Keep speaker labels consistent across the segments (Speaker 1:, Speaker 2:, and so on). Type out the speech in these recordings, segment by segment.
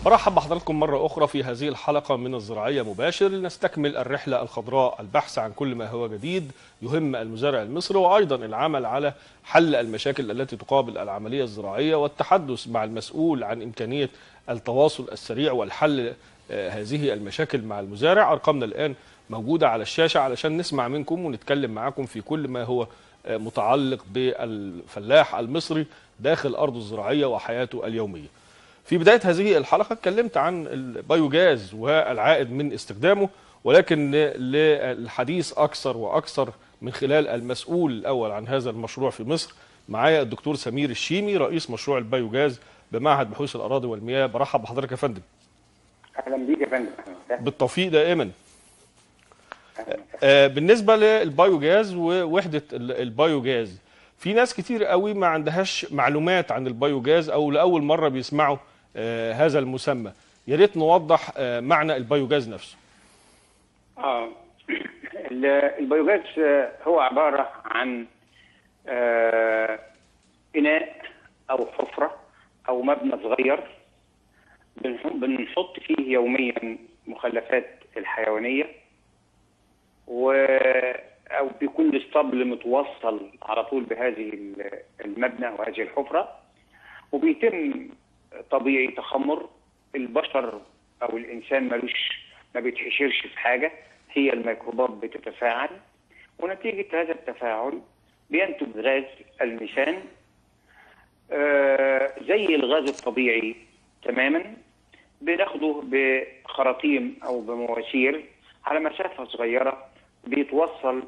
Speaker 1: برحب بحضراتكم مرة أخرى في هذه الحلقة من الزراعية مباشر لنستكمل الرحلة الخضراء البحث عن كل ما هو جديد يهم المزارع المصري وأيضا العمل على حل المشاكل التي تقابل العملية الزراعية والتحدث مع المسؤول عن إمكانية التواصل السريع والحل آه، هذه المشاكل مع المزارع أرقامنا الآن موجودة على الشاشة علشان نسمع منكم ونتكلم معاكم في كل ما هو آه، متعلق بالفلاح المصري داخل أرضه الزراعية وحياته اليومية في بداية هذه الحلقة اتكلمت عن البيوجاز والعائد من استخدامه ولكن للحديث أكثر وأكثر من خلال المسؤول الأول عن هذا المشروع في مصر معايا الدكتور سمير الشيمي رئيس مشروع البيوجاز بمعهد بحوث الأراضي والمياه برحب بحضرتك يا فندم
Speaker 2: اهلا بيك يا فندم أهلاً وسهلاً.
Speaker 1: بالتوفيق دائما
Speaker 2: أهلاً وسهلاً.
Speaker 1: آه، بالنسبة للبيوجاز ووحدة ال- البيوجاز في ناس كتير قوي ما عندهاش معلومات عن البيوجاز أو لأول مرة بيسمعوا آه، هذا المسمى يا ريت نوضح آه، معنى البيوجاز نفسه
Speaker 2: اه ال- البيوجاز آه، هو عباره عن آه، اناء او حفره او مبنى صغير بنح- بنحط فيه يوميا مخلفات الحيوانيه و او بيكون الاسطبل متوصل على طول بهذه ال- المبنى وهذه الحفره وبيتم طبيعي تخمر البشر او الانسان ملوش ما بيتحشرش في حاجه هي الميكروبات بتتفاعل ونتيجه هذا التفاعل بينتج غاز الميثان آه، زي الغاز الطبيعي تماما بناخده بخراطيم او بمواسير على مسافه صغيره بيتوصل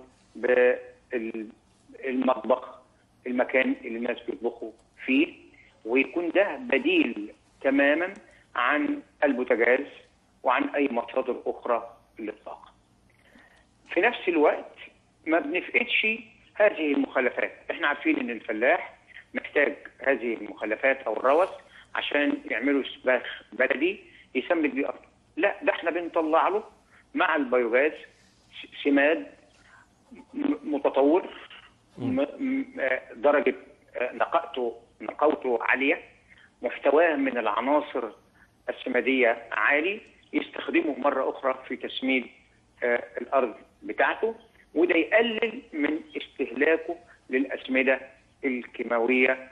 Speaker 2: بالمطبخ المكان اللي الناس بيطبخوا فيه ويكون ده بديل تماما عن البوتاجاز وعن اي مصادر اخرى للطاقه. في نفس الوقت ما بنفقدش هذه المخلفات، احنا عارفين ان الفلاح محتاج هذه المخلفات او الروث عشان يعملوا سباخ بلدي يسمد بيه ارضه. لا ده احنا بنطلع له مع البيوجاز س- سماد م- متطور م- م- آه، درجه آه، نقاءته نقاوته عاليه محتواه من العناصر السماديه عالي يستخدمه مره اخرى في تسميد آه، الارض بتاعته وده يقلل من استهلاكه للاسمده الكيماويه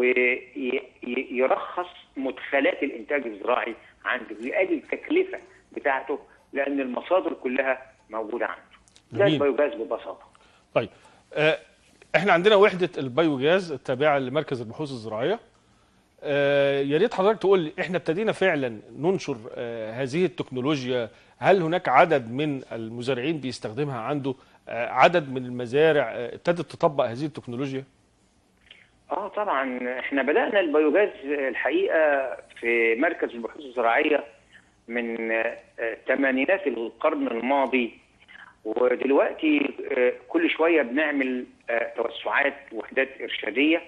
Speaker 2: ويرخص مدخلات الانتاج الزراعي عنده يقلل التكلفه بتاعته لان المصادر كلها موجوده عنده ده
Speaker 1: جميل.
Speaker 2: البيوجاز ببساطه
Speaker 1: طيب آه، احنا عندنا وحدة البيوجاز التابعة لمركز البحوث الزراعية آه، يا ريت حضرتك تقول لي احنا ابتدينا فعلا ننشر آه، هذه التكنولوجيا هل هناك عدد من المزارعين بيستخدمها عنده آه، عدد من المزارع آه، ابتدت تطبق هذه التكنولوجيا
Speaker 2: اه طبعا احنا بدأنا البيوجاز الحقيقة في مركز البحوث الزراعية من آه، ثمانينات القرن الماضي ودلوقتي آه، كل شوية بنعمل آه، توسعات وحدات إرشادية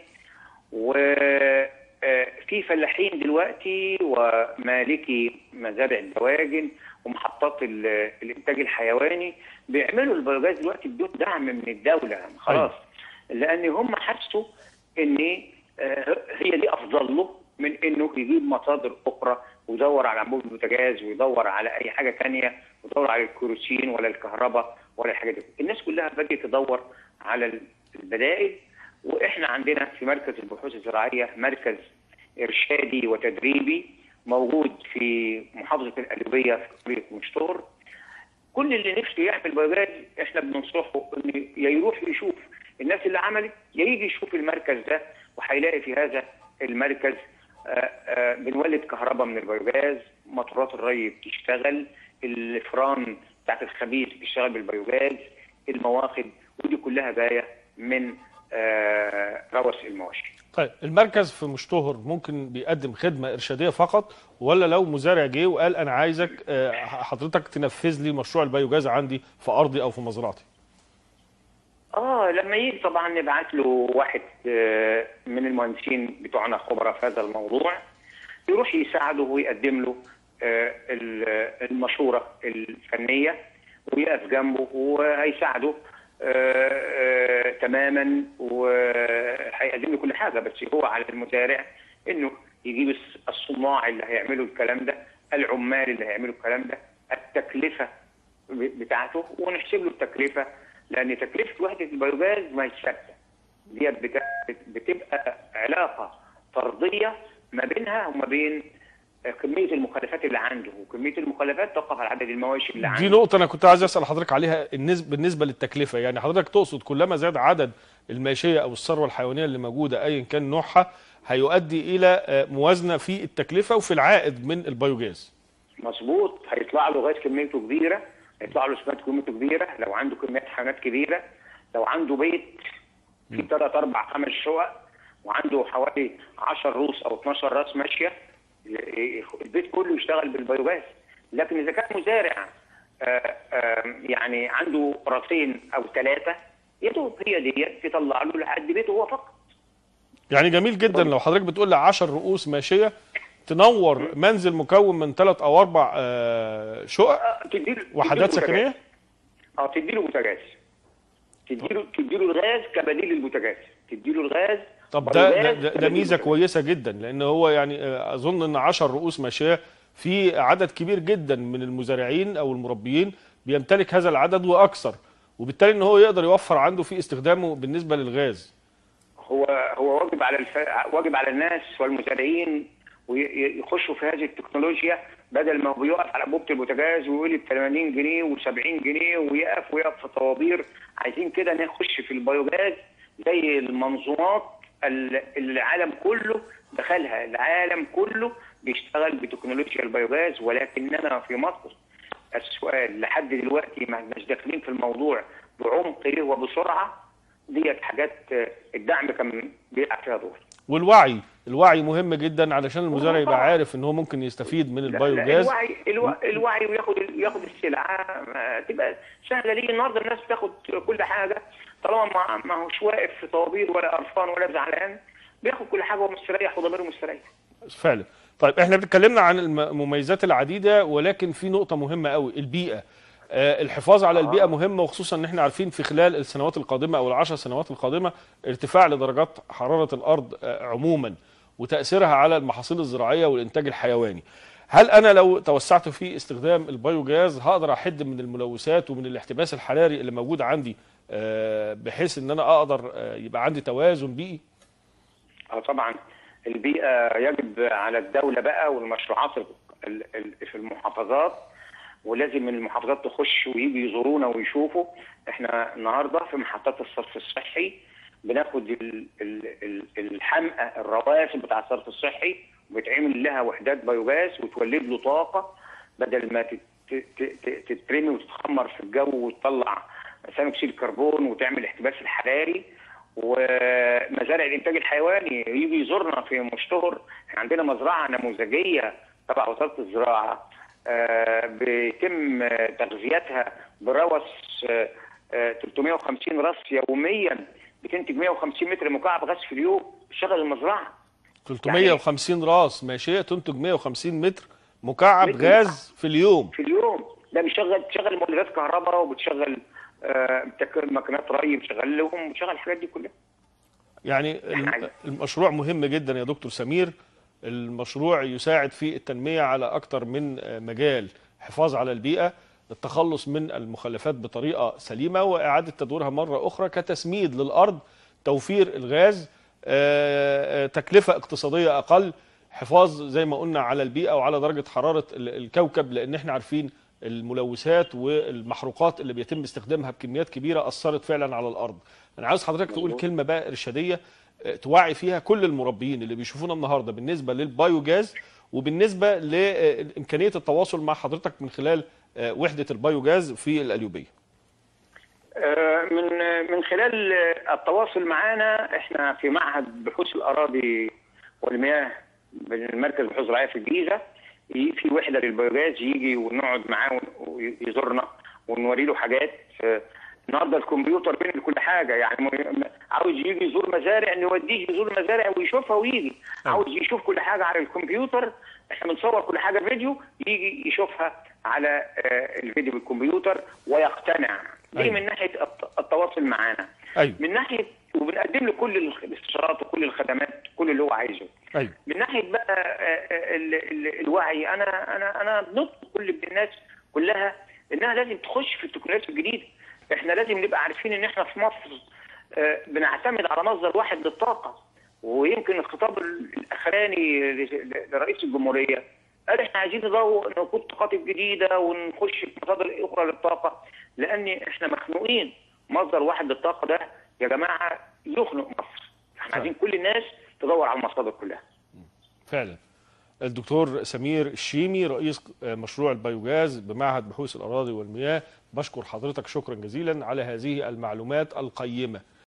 Speaker 2: وفي فلاحين دلوقتي ومالكي مزارع الدواجن ومحطات ال- الإنتاج الحيواني بيعملوا البيوجاز دلوقتي بدون دعم من الدولة خلاص لأن هم حسوا ان آه، هي دي افضل له من انه يجيب مصادر اخرى ويدور على انبوب البوتاجاز ويدور على اي حاجه ثانيه ويدور على الكيروسين ولا الكهرباء ولا الحاجات دي الناس كلها بدات تدور على البدائل واحنا عندنا في مركز البحوث الزراعيه مركز ارشادي وتدريبي موجود في محافظه القليوبيه في قريه مشطور كل اللي نفسه يعمل بيوجاز احنا بننصحه ان يا يروح يشوف الناس اللي عملت يا يجي يشوف المركز ده وهيلاقي في هذا المركز آه، آه، بنولد كهرباء من البيوجاز موتورات الري بتشتغل الفران بتاعت الخبيث بتشتغل بالبيوجاز المواخد ودي كلها جايه من آه، روث المواشي
Speaker 1: طيب المركز في مشتهر ممكن بيقدم خدمة إرشادية فقط ولا لو مزارع جه وقال أنا عايزك آه، حضرتك تنفذ لي مشروع البيوجاز عندي في أرضي أو في مزرعتي
Speaker 2: اه لما يجي طبعا نبعت له واحد آه، من المهندسين بتوعنا خبراء في هذا الموضوع يروح يساعده ويقدم له آه، ال- المشوره الفنيه ويقف جنبه وهيساعده آه، آه، تماما وهيقدم له كل حاجه بس هو على المزارع انه يجيب الص- الصناع اللي هيعملوا الكلام ده العمال اللي هيعملوا الكلام ده التكلفه ب- بتاعته ونحسب له التكلفه لان تكلفه وحده البيوجاز ما هي ثابته ديت بت- بتبقى علاقه طرديه ما بينها وما بين كميه المخلفات اللي عنده وكميه المخلفات تقف على عدد المواشي اللي عنده
Speaker 1: دي نقطة أنا كنت عايز أسأل حضرتك عليها النسبة بالنسبة للتكلفة يعني حضرتك تقصد كلما زاد عدد الماشية أو الثروة الحيوانية اللي موجودة أيا كان نوعها هيؤدي إلى آه، موازنة في التكلفة وفي العائد من البيوجاز
Speaker 2: مظبوط هيطلع له غاز كميته كبيره هيطلع له سمات كميته كبيره لو عنده كميات حيوانات كبيره لو عنده بيت فيه ثلاث اربع خمس شقق وعنده حوالي 10 روس او 12 راس ماشيه ي- البيت كله يشتغل بالبيوجاز لكن اذا كان مزارع آه، آه، يعني عنده راسين او ثلاثه يا دوب هي ديت تطلع له لحد بيته هو فقط
Speaker 1: يعني جميل جدا لو حضرتك بتقول لي 10 رؤوس ماشية تنور منزل مكون من ثلاث أو أربع آه، شقق
Speaker 2: آه، تديله
Speaker 1: وحدات
Speaker 2: تديله
Speaker 1: سكنية
Speaker 2: بوتاجاز. اه تديله بوتاجاز تديله تديله الغاز كبديل للبوتاجاز تديله الغاز
Speaker 1: طب ده ده,
Speaker 2: بوتاجاز
Speaker 1: ده, ده
Speaker 2: كبديل
Speaker 1: ميزه
Speaker 2: للبوتاجاز.
Speaker 1: كويسه جدا لان هو يعني آه، اظن ان 10 رؤوس ماشيه في عدد كبير جدا من المزارعين او المربيين بيمتلك هذا العدد واكثر وبالتالي ان هو يقدر يوفر عنده في استخدامه بالنسبه للغاز
Speaker 2: هو هو واجب على الف... واجب على الناس والمزارعين ويخشوا في هذه التكنولوجيا بدل ما هو بيقف على انبوبه البوتاجاز ويقول ب 80 جنيه و70 جنيه ويقف ويقف في طوابير عايزين كده نخش في البيوجاز زي المنظومات ال- العالم كله دخلها العالم كله بيشتغل بتكنولوجيا البيوجاز ولكننا في مصر السؤال لحد دلوقتي ما احناش داخلين في الموضوع بعمق إيه وبسرعه ديت حاجات آه، الدعم كان بيلعب فيها دور
Speaker 1: والوعي الوعي مهم جدا علشان المزارع يبقى
Speaker 2: طبعاً.
Speaker 1: عارف ان هو ممكن يستفيد من
Speaker 2: لا- لا،
Speaker 1: البيوجاز
Speaker 2: الوعي الوعي, الوعي وياخد ياخد السلعه آه، تبقى سهله ليه النهارده الناس بتاخد كل حاجه طالما ما ما هوش واقف في طوابير ولا قرفان ولا زعلان بياخد كل حاجه ومستريح وضميره مستريح
Speaker 1: فعلا طيب احنا اتكلمنا عن المميزات العديده ولكن في نقطه مهمه قوي البيئه آه، الحفاظ على البيئه مهمه وخصوصا ان احنا عارفين في خلال السنوات القادمه او العشر سنوات القادمه ارتفاع لدرجات حراره الارض آه، عموما وتاثيرها على المحاصيل الزراعيه والانتاج الحيواني هل انا لو توسعت في استخدام البيوجاز هقدر احد من الملوثات ومن الاحتباس الحراري اللي موجود عندي آه، بحيث ان انا اقدر آه، يبقى عندي توازن بيئي
Speaker 2: اه طبعا البيئه يجب على الدوله بقى والمشروعات ال- ال- في المحافظات ولازم من المحافظات تخش ويجي يزورونا ويشوفوا احنا النهارده في محطات الصرف الصحي بناخد ال- ال- ال- الحمقى الرواسب بتاع الصرف الصحي وبيتعمل لها وحدات بيوجاز وتولد له طاقه بدل ما تت- ت- ت- تترمي وتتخمر في الجو وتطلع ثاني اكسيد الكربون وتعمل احتباس الحراري ومزارع الانتاج الحيواني يجي يزورنا في مشتهر احنا عندنا مزرعه نموذجيه تبع وزاره الزراعه آه، بيتم آه، تغذيتها بروس آه، آه، 350 راس يوميا بتنتج 150 متر مكعب غاز في اليوم شغل المزرعه
Speaker 1: 350 راس ماشيه تنتج 150 متر مكعب
Speaker 2: متر
Speaker 1: غاز في اليوم
Speaker 2: في اليوم ده بيشغل بتشغل مولدات كهرباء وبتشغل آه، بتك- ماكينات ري بتشغل لهم بتشغل الحاجات دي كلها
Speaker 1: يعني الم-
Speaker 2: عايز-
Speaker 1: المشروع مهم جدا يا دكتور سمير المشروع يساعد في التنمية على أكتر من مجال حفاظ على البيئة التخلص من المخلفات بطريقة سليمة وإعادة تدويرها مرة أخرى كتسميد للأرض توفير الغاز آه، آه، تكلفة اقتصادية أقل حفاظ زي ما قلنا على البيئة وعلى درجة حرارة ال- الكوكب لأن احنا عارفين الملوثات والمحروقات اللي بيتم استخدامها بكميات كبيرة أثرت فعلا على الأرض أنا عاوز حضرتك تقول
Speaker 2: مظبوط.
Speaker 1: كلمة بقى إرشادية آه، توعي فيها كل المربيين اللي بيشوفونا النهاردة بالنسبة للبايوجاز وبالنسبة لإمكانية التواصل مع حضرتك من خلال آه، وحدة البايوجاز في القليوبية
Speaker 2: آه، من من خلال آه، التواصل معنا احنا في معهد بحوث الاراضي والمياه بالمركز البحوث الزراعيه في الجيزه ي- في وحده للبيوجاز يجي ونقعد معاه ويزورنا ونوري له حاجات آه، النهارده الكمبيوتر بين كل حاجه يعني م- عاوز يجي يزور مزارع نوديه يزور مزارع ويشوفها ويجي عاوز يشوف كل حاجه على الكمبيوتر احنا بنصور كل حاجه فيديو يجي يشوفها على آه، الفيديو بالكمبيوتر ويقتنع دي
Speaker 1: أيوة.
Speaker 2: من ناحيه الت- التواصل معانا
Speaker 1: أيوة
Speaker 2: من ناحيه وبنقدم له كل الاستشارات وكل الخدمات كل اللي هو عايزه
Speaker 1: ايوه
Speaker 2: من ناحيه بقى آه، آه، ال- ال- الوعي انا انا انا بنطلب كل الناس كلها انها لازم تخش في التكنولوجيا الجديده احنا لازم نبقى عارفين ان احنا في مصر آه، بنعتمد على مصدر واحد للطاقه ويمكن الخطاب ال- الاخراني ل- لرئيس الجمهوريه قال احنا عايزين ندور نقود طاقات جديده ونخش في مصادر اخرى للطاقه لان احنا مخنوقين مصدر واحد للطاقه ده يا جماعه يخنق مصر احنا عايزين كل الناس تدور على المصادر كلها
Speaker 1: فعلا الدكتور سمير الشيمي رئيس مشروع البيوجاز بمعهد بحوث الاراضي والمياه بشكر حضرتك شكرا جزيلا على هذه المعلومات القيمه